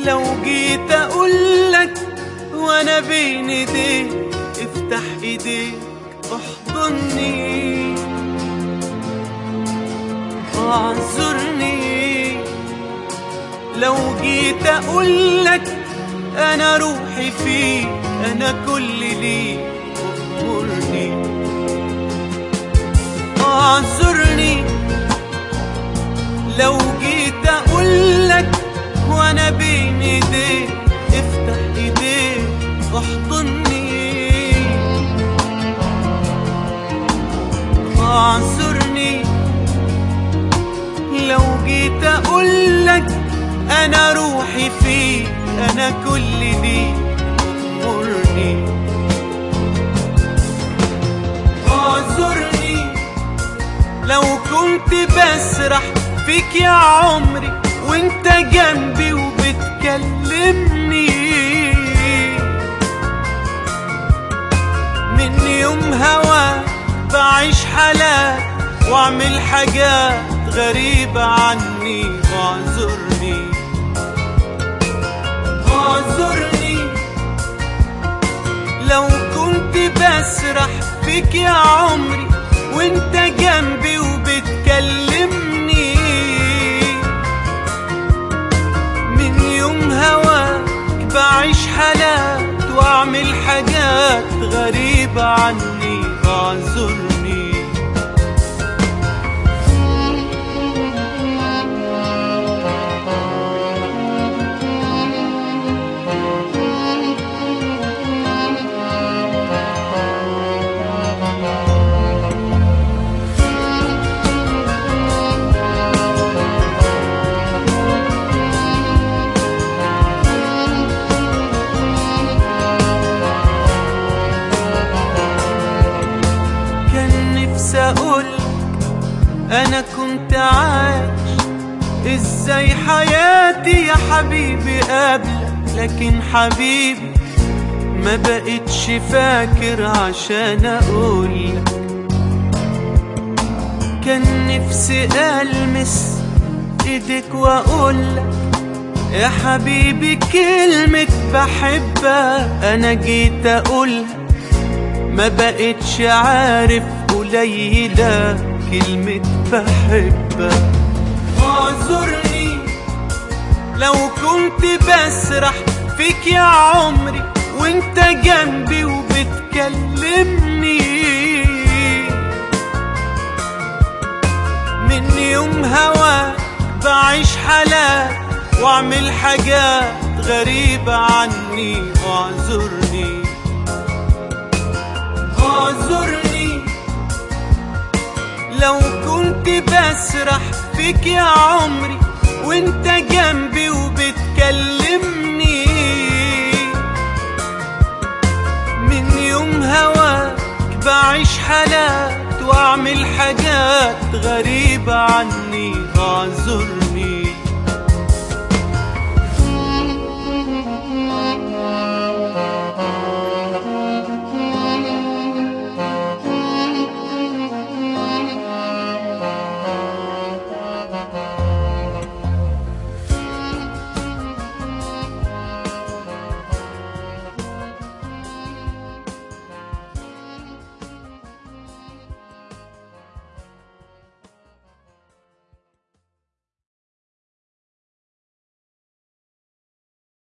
لو جيت اقولك وانا بين ايديك افتح ايديك احضني اعذرني لو جيت اقولك انا روحي فيك انا كل ليك وامرني اعذرني لو جيت اقولك وانا بين ايديك افتح ايديك احضني اعذرني لو جيت اقولك انا روحي فيك انا كل دي امرني اعذرني لو كنت بسرح فيك يا عمري وانت جنبي وبتكلمني من يوم هوا بعيش حالات واعمل حاجات غريبة عني واعذرني اعذرني لو كنت بسرح فيك يا عمري وانت جنبي وبتكلمني من يوم هواك بعيش حالات واعمل حاجات غريبة عني اعذرني كان نفسي اقولك انا كنت عايش ازاي حياتي يا حبيبي قبلك لكن حبيبي ما بقتش فاكر عشان اقولك كان نفسي المس ايدك واقولك يا حبيبي كلمة بحبك انا جيت اقولها ما بقتش عارف قليلة كلمة بحبك اعذرني لو كنت بسرح فيك يا عمري وانت جنبي وبتكلمني من يوم هواك بعيش حالات واعمل حاجات غريبة عني واعذرني اعذرني لو كنت بسرح فيك يا عمري وانت جنبي وبتكلمني من يوم هواك بعيش حالات واعمل حاجات غريبة عني اعذرني